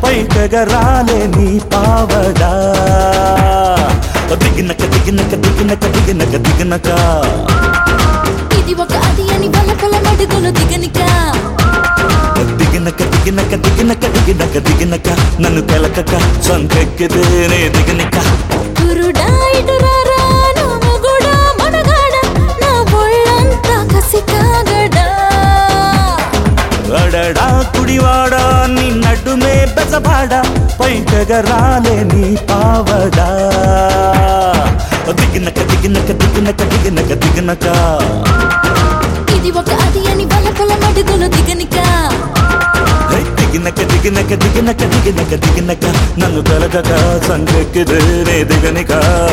పైకగరాలే నీ పావడా దిగినక దిగినక దిగినక దిగినక దిగినక ఇది ఒక అది అని వల్ల పొల మడుగులు దిగనిక దిగినక దిగినక దిగినక దిగినక దిగినక నన్ను తెలకక సంకెక్కితేనే దిగినక గురుడా ఇటు రారా నా మొగుడా మనగాడ నా ఒళ్ళంతా కసి కాగడా అడడా కుడివాడా నీ నడుమే బెజబాడ పైకగరాలే నీ పావడా దిగినక దిగినక దిగినక దిగినక దిగినక ఇది ఒక అది అని వల్ల పొల మడుగులు దిగనిక హే, దిగినక దిగినక దిగినక దిగినక దిగినక నన్ను తెలకక సంకెక్కితేనే దిగనిక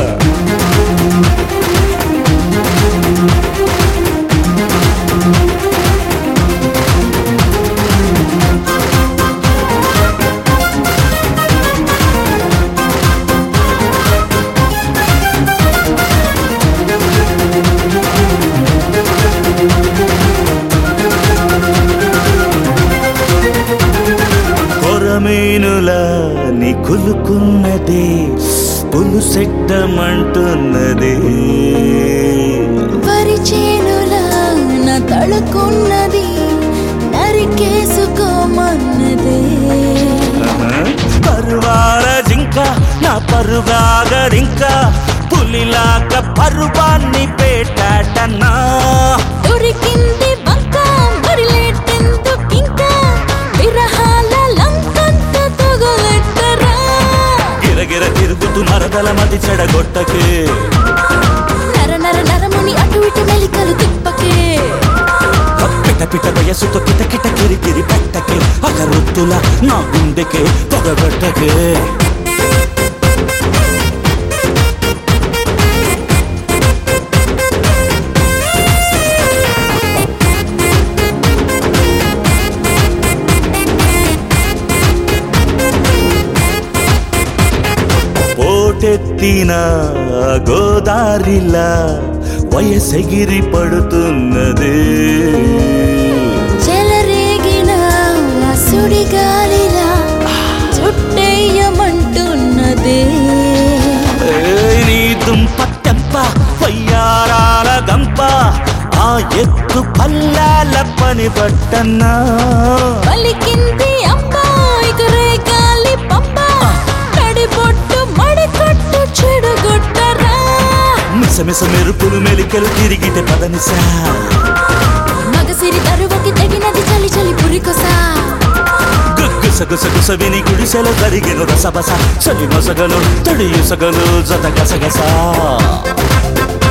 కొరమేనులా నీ కులుకున్నదే పులుసెట్టమంటున్నదే వరి చేనులా నా తడుకున్నది నరికేసుకోమన్నదే పరువాల జింక నా పరుగాగడింక పులిలాక పరువాన్ని పేటాటన్నా దొరికింది బంక మరిలేటెందుకింకా విరహాల లంకంత తగులెట్టరా గిరగిర తిరుగుతూ నరదల మది చెడగొట్టకే నర నర నరముని అటు ఇటు మెలికలు తిప్పకే పిట పిట వయసుతో కిట కిట కిరికిరి పెట్టకే అగరొత్తుల నా గుండెకే పొగబెట్టకే పోటెత్తిన గోదారిలా వయసెగిరి పడుతున్నదే చెలరేగిన ఆ సుడిగాలిలా చుట్టేయమంటున్నదే ఏయ్ నీ దుంప తెంప వయ్యారాల గంప ఆ ఎత్తు పల్లాల పని పట్టన్నా పలికింది అమ్మాయి గాలి పంప తడిపొట్టు మడికొట్టు చెడుగొట్టరా మిసమిస మెరుపులు మెలికలు తిరిగితే పదనిసా మగసిరి దరువకి తగినది చలి చలి పురికొసా గుసగుసగుస విని గుడిసెలో కరిగెను రసబస చలి మొసగలు తడి ఇసగలు జత గసగస